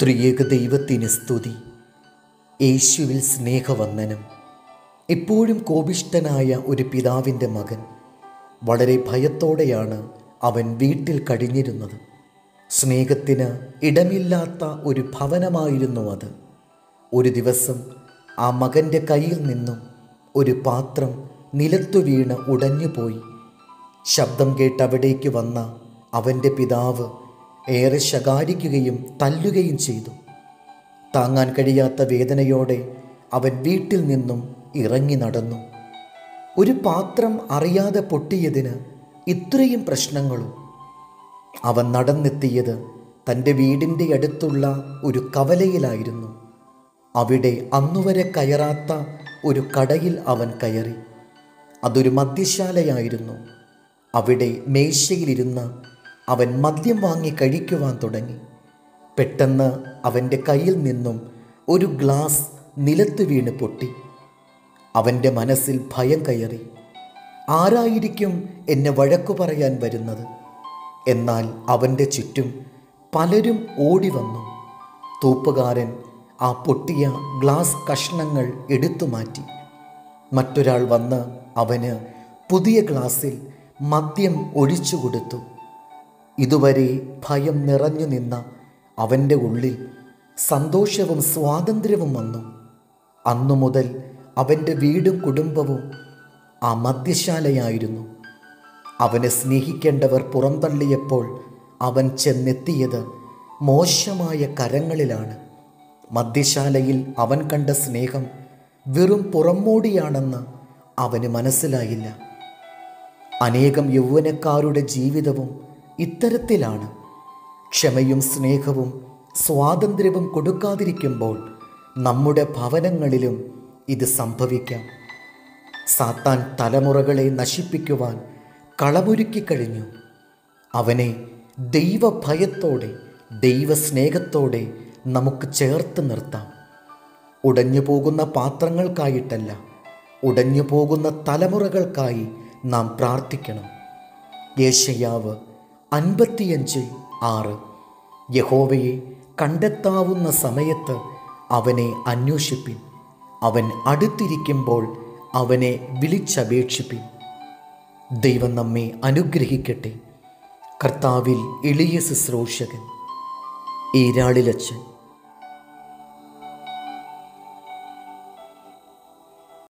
ത്രിയേക ദൈവത്തിന് സ്തുതി യേശുവിൽ സ്നേഹവന്ദനം എപ്പോഴും കോപിഷ്ഠനായ ഒരു പിതാവിൻ്റെ മകൻ വളരെ ഭയത്തോടെയാണ് അവൻ വീട്ടിൽ കഴിഞ്ഞിരുന്നത് സ്നേഹത്തിന് ഇടമില്ലാത്ത ഒരു ഭവനമായിരുന്നു അത് ഒരു ദിവസം ആ മകൻ്റെ കയ്യിൽ നിന്നും ഒരു പാത്രം നിലത്തു വീണ് ഉടഞ്ഞുപോയി ശബ്ദം കേട്ട് അവിടേക്ക് വന്ന അവൻ്റെ പിതാവ് ഏറെ ശകാരിക്കുകയും തല്ലുകയും ചെയ്തു താങ്ങാൻ കഴിയാത്ത വേദനയോടെ അവൻ വീട്ടിൽ നിന്നും ഇറങ്ങി നടന്നു ഒരു പാത്രം അറിയാതെ പൊട്ടിയതിന് ഇത്രയും പ്രശ്നങ്ങളും അവൻ നടന്നെത്തിയത് തൻ്റെ വീടിൻ്റെ അടുത്തുള്ള ഒരു കവലയിലായിരുന്നു അവിടെ അന്നുവരെ കയറാത്ത ഒരു കടയിൽ അവൻ കയറി അതൊരു മദ്യശാലയായിരുന്നു അവിടെ മേശയിലിരുന്ന് അവൻ മദ്യം വാങ്ങി കഴിക്കുവാൻ തുടങ്ങി പെട്ടെന്ന് അവൻ്റെ കയ്യിൽ നിന്നും ഒരു ഗ്ലാസ് നിലത്ത് വീണ് പൊട്ടി അവൻ്റെ മനസ്സിൽ ഭയം കയറി ആരായിരിക്കും എന്നെ വഴക്കു പറയാൻ വരുന്നത് എന്നാൽ അവൻ്റെ ചുറ്റും പലരും ഓടി വന്നു തൂപ്പുകാരൻ ആ പൊട്ടിയ ഗ്ലാസ് കഷ്ണങ്ങൾ എടുത്തു മാറ്റി മറ്റൊരാൾ വന്ന് അവന് പുതിയ ഗ്ലാസ്സിൽ മദ്യം ഒഴിച്ചു കൊടുത്തു ഇതുവരെ ഭയം നിറഞ്ഞു നിന്ന അവൻ്റെ ഉള്ളിൽ സന്തോഷവും സ്വാതന്ത്ര്യവും വന്നു അന്നു മുതൽ അവൻ്റെ വീടും കുടുംബവും ആ മദ്യശാലയായിരുന്നു അവനെ സ്നേഹിക്കേണ്ടവർ പുറന്തള്ളിയപ്പോൾ അവൻ ചെന്നെത്തിയത് മോശമായ കരങ്ങളിലാണ് മദ്യശാലയിൽ അവൻ കണ്ട സ്നേഹം വെറും പുറമോടിയാണെന്ന് അവന് മനസ്സിലായില്ല അനേകം യൗവനക്കാരുടെ ജീവിതവും ഇത്തരത്തിലാണ് ക്ഷമയും സ്നേഹവും സ്വാതന്ത്ര്യവും കൊടുക്കാതിരിക്കുമ്പോൾ നമ്മുടെ ഭവനങ്ങളിലും ഇത് സംഭവിക്കാം സാത്താൻ തലമുറകളെ നശിപ്പിക്കുവാൻ കളമൊരുക്കി കഴിഞ്ഞു അവനെ ദൈവഭയത്തോടെ ദൈവസ്നേഹത്തോടെ നമുക്ക് ചേർത്ത് നിർത്താം ഉടഞ്ഞു പോകുന്ന പാത്രങ്ങൾക്കായിട്ടല്ല ഉടഞ്ഞു പോകുന്ന തലമുറകൾക്കായി നാം പ്രാർത്ഥിക്കണം യേശയ്യാവ് അൻപത്തിയഞ്ച് ആറ് യഹോവയെ കണ്ടെത്താവുന്ന സമയത്ത് അവനെ അന്വേഷിപ്പിൻ അവൻ അടുത്തിരിക്കുമ്പോൾ അവനെ വിളിച്ചപേക്ഷിപ്പിൻ ദൈവം നമ്മെ അനുഗ്രഹിക്കട്ടെ കർത്താവിൽ എളിയ ശുശ്രൂഷകൻ ഈരാളിലച്ചൻ